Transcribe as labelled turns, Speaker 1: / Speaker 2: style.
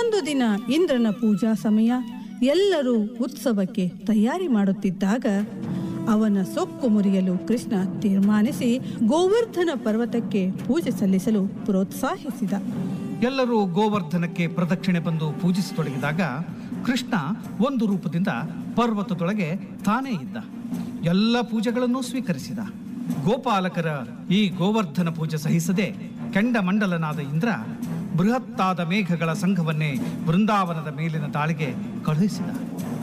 Speaker 1: ಇನ್ನೊಂದು ದಿನ ಇಂದ್ರನ ಪೂಜಾ ಸಮಯ ಎಲ್ಲರೂ ಉತ್ಸವಕ್ಕೆ ತಯಾರಿ ಮಾಡುತ್ತಿದ್ದಾಗ ಅವನ ಸೊಕ್ಕು ಮುರಿಯಲು ಕೃಷ್ಣ ತೀರ್ಮಾನಿಸಿ ಗೋವರ್ಧನ ಪರ್ವತಕ್ಕೆ ಪೂಜೆ ಸಲ್ಲಿಸಲು ಪ್ರೋತ್ಸಾಹಿಸಿದ
Speaker 2: ಎಲ್ಲರೂ ಗೋವರ್ಧನಕ್ಕೆ ಪ್ರದಕ್ಷಿಣೆ ಬಂದು ಪೂಜಿಸತೊಡಗಿದಾಗ ಕೃಷ್ಣ ಒಂದು ರೂಪದಿಂದ ಪರ್ವತದೊಳಗೆ ತಾನೇ ಇದ್ದ ಎಲ್ಲ ಪೂಜೆಗಳನ್ನು ಸ್ವೀಕರಿಸಿದ ಗೋಪಾಲಕರ ಈ ಗೋವರ್ಧನ ಪೂಜೆ ಸಹಿಸದೆ ಕೆಂಡಮಂಡಲನಾದ ಇಂದ್ರ ಬೃಹತ್ತಾದ ಮೇಘಗಳ ಸಂಘವನ್ನೇ ಬೃಂದಾವನದ ಮೇಲಿನ ದಾಳಿಗೆ ಕಳುಹಿಸಿದ